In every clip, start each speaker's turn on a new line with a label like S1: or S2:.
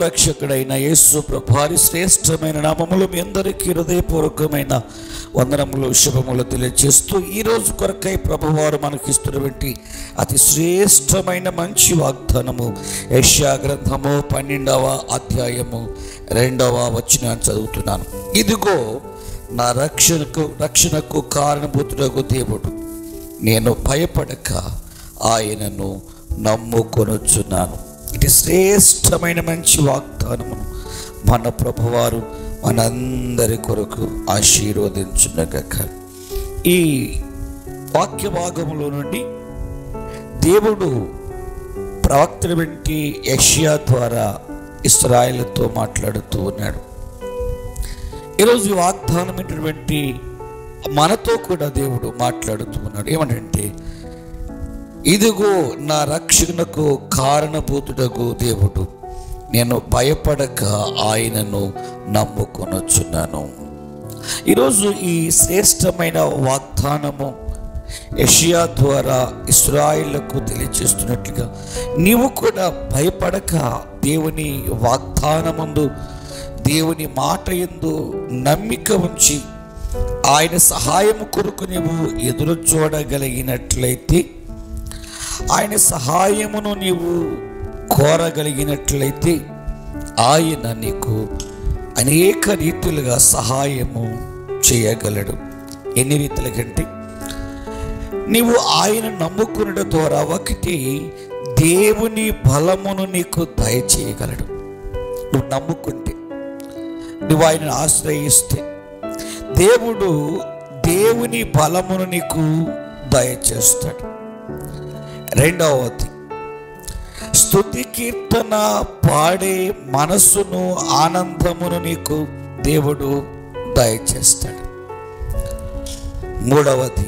S1: రక్షకుడైన యేసు ప్రభారి శ్రేష్టమైన నామములు మీ అందరికీ హృదయపూర్వకమైన వందనములు శుభములు తెలియజేస్తూ ఈ రోజు కొరకై ప్రభువారు మనకిస్తున్నటువంటి అతి శ్రేష్టమైన మంచి వాగ్దానము యష్యా గ్రంథము పన్నెండవ అధ్యాయము రెండవ వచనాన్ని చదువుతున్నాను ఇదిగో నా రక్షణకు రక్షణకు కారణభూతుడకు దేవుడు నేను భయపడక ఆయనను నమ్ముకొనొచ్చున్నాను ఇది శ్రేష్టమైన మంచి వాగ్దానమును మన ప్రభువారు మనందరి కొరకు ఆశీర్వదించునగక ఈ వాక్య భాగములో నుండి దేవుడు ప్రవక్తల వెంటి యష్యా ద్వారా ఇస్రాయేల్తో మాట్లాడుతూ ఉన్నాడు ఈరోజు ఈ వాగ్దానం ఏంటటువంటి మనతో కూడా దేవుడు మాట్లాడుతూ ఉన్నాడు ఏమంటే ఇదిగో నా రక్షణకు కారణభూతుడగు దేవుడు నేను భయపడక ఆయనను నమ్ముకొనొచ్చున్నాను ఈరోజు ఈ శ్రేష్టమైన వాగ్దానము యషియా ద్వారా ఇస్రాయిళ్లకు తెలియజేస్తున్నట్లుగా నీవు కూడా భయపడక దేవుని వాగ్దానమందు దేవుని మాట ఎందు నమ్మిక ఉంచి ఆయన సహాయం కొరకు నీవు ఎదురు చూడగలిగినట్లయితే ఆయన సహాయమును నీవు కోరగలిగినట్లయితే ఆయన నీకు అనేక రీతులుగా సహాయము చేయగలడు ఎన్ని రీతుల కంటే నీవు ఆయన నమ్ముకున్న ద్వారా ఒకటి దేవుని బలమును నీకు దయచేయగలడు నువ్వు నమ్ముకుంటే నువ్వు ఆయనను ఆశ్రయిస్తే దేవుడు దేవుని బలమును నీకు దయచేస్తాడు రెండవది స్తుతి కీర్తన పాడే మనస్సును ఆనందమును నీకు దేవుడు దయచేస్తాడు మూడవది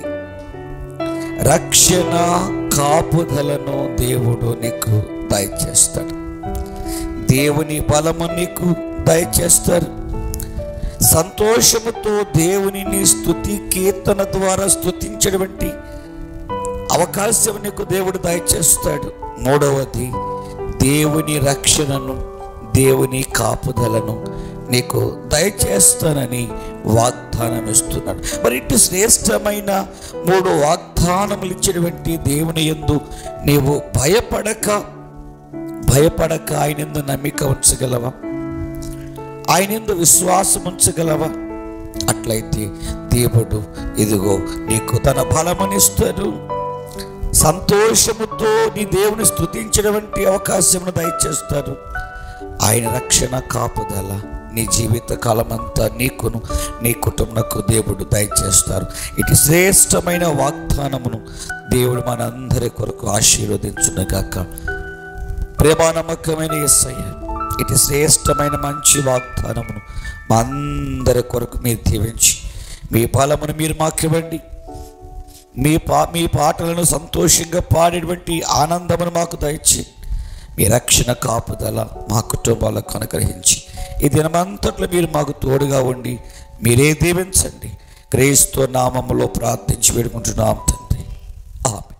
S1: రక్షణ కాపుదలను దేవుడు నీకు దయచేస్తాడు దేవుని బలము నీకు దయచేస్తారు సంతోషముతో దేవునిని స్తుతి కీర్తన ద్వారా స్తుతించటువంటి అవకాశం నీకు దేవుడు దయచేస్తాడు మూడవది దేవుని రక్షణను దేవుని కాపుదలను నీకు దయచేస్తానని వాగ్దానం ఇస్తున్నాడు మరి ఇటు శ్రేష్టమైన మూడు వాగ్దానములు ఇచ్చినటువంటి దేవుని ఎందు నీవు భయపడక భయపడక ఆయన ఎందు నమ్మిక ఉంచగలవా ఆయన ఎందు విశ్వాసం ఉంచగలవా అట్లయితే దేవుడు ఇదిగో నీకు తన బలమనిస్తాడు సంతోషముతో నీ దేవుని స్తుతించడం వంటి అవకాశమును దయచేస్తాడు ఆయన రక్షణ కాపుదల నీ జీవిత కాలమంతా నీకును నీ కుటుంబకు దేవుడు దయచేస్తారు ఇటు శ్రేష్టమైన వాగ్దానమును దేవుడు మనందరి కొరకు ఆశీర్వదించునగాక ప్రేమానమ్మకమైన ఎస్ఐ ఇటు శ్రేష్టమైన మంచి వాగ్దానమును మా అందరి కొరకు మీరు దీవించి మీ ఫలమును మీరు మాకివ్వండి మీ పా మీ పాటలను సంతోషంగా పాడేటువంటి ఆనందమును మాకు దయచి మీ రక్షణ కాపుదల మా కుటుంబాలకు అనుగ్రహించి ఈ దినమంతట్లో మీరు మాకు తోడుగా ఉండి మీరే దీవించండి క్రీస్తు నామములో ప్రార్థించి వేడుకుంటున్నాం తండ్రి ఆమె